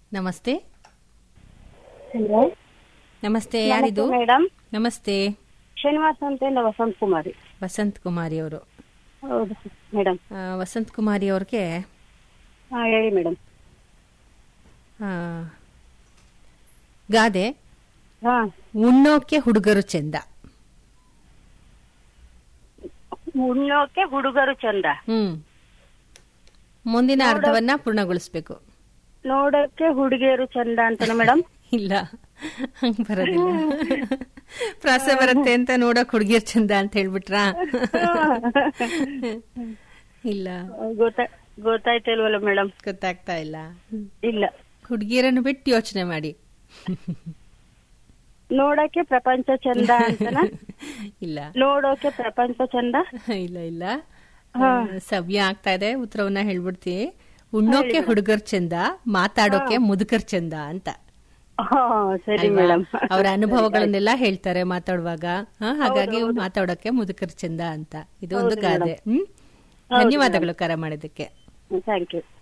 ನಮಸ್ತೆ ಹಲೋ ನಮಸ್ತೆ ಯಾರಿದು ಮೇಡಮ್ ನಮಸ್ತೆ ಶ್ರೀನಿವಾಸ ಅಂತ ಇಲ್ಲ ವಸಂತ್ ಕುಮಾರಿ ವಸಂತ್ ಕುಮಾರಿ ಅವರು ಹೌದು ಮೇಡಮ್ ಆ, ವಸಂತ್ ಕುಮಾರಿ ಅವ್ರಿಗೆ ಹಾ ಹೇಳಿ ಮೇಡಮ್ ಆ, ಗಾದೆ ಹಾ ಉಣ್ಣೋಕೆ ಹುಡುಗರು ಚೆಂದ ಉಣ್ಣೋಕೆ ಹುಡುಗರು ಚಂದ ಹ್ಮ್ ಮುಂದಿನ ಅರ್ಥವನ್ನ ಪೂರ್ಣಗೊಳಿಸ್ಬೇಕು ನೋಡೋಕೆ ಹುಡುಗಿಯರು ಚಂದ ಅಂತನ ಮೇಡಮ್ ಇಲ್ಲ ಹಂಗ್ ಬರೋದಿಲ್ಲ ಪ್ರಾಸ ಬರುತ್ತೆ ಅಂತ ನೋಡಕ್ ಹುಡುಗಿಯರ್ ಚಂದ ಅಂತ ಹೇಳ್ಬಿಟ್ರಾ ಇಲ್ಲ ಗೊತ್ತಾ ಗೊತ್ತಾಯ್ತಿಲ್ವಲ್ಲ ಮೇಡಮ್ ಗೊತ್ತಾಗ್ತಾ ಇಲ್ಲ ಇಲ್ಲ ಹುಡುಗಿಯರನ್ನು ಬಿಟ್ಟು ಯೋಚನೆ ಮಾಡಿ ನೋಡಕ್ಕೆ ಪ್ರಪಂಚ ಚಂದ ಅಂತನ ಇಲ್ಲ ನೋಡೋಕೆ ಪ್ರಪಂಚ ಚಂದ ಇಲ್ಲ ಇಲ್ಲ ಆ, ಸವ್ಯ ಆಗ್ತಾ ಇದೆ ಉತ್ತರವನ್ನ ಹೇಳ್ಬಿಡ್ತೀನಿ ಉಣ್ಣೋಕೆ ಹುಡುಗರ್ ಚಂದ ಮಾತಾಡೋಕೆ ಮುದುಕರ್ ಚಂದ ಅಂತ ಹಾ ಸರಿ ಅಲ್ವಾ? ಮೇಡಮ್ ಅವರ ಅನುಭವಗಳನ್ನೆಲ್ಲ ಹೇಳ್ತಾರೆ ಮಾತಾಡುವಾಗ ಆ, ಹಾಗಾಗಿ ಮಾತಾಡೋಕೆ ಮುದುಕರ್ ಚಂದ ಅಂತ ಇದು ಒಂದು ಗಾದೆ ಹ್ಮ್ ಧನ್ಯವಾದಗಳು ಕರೆ ಮಾಡಿದ್ದಕ್ಕೆ ಥ್ಯಾಂಕ್ ಯು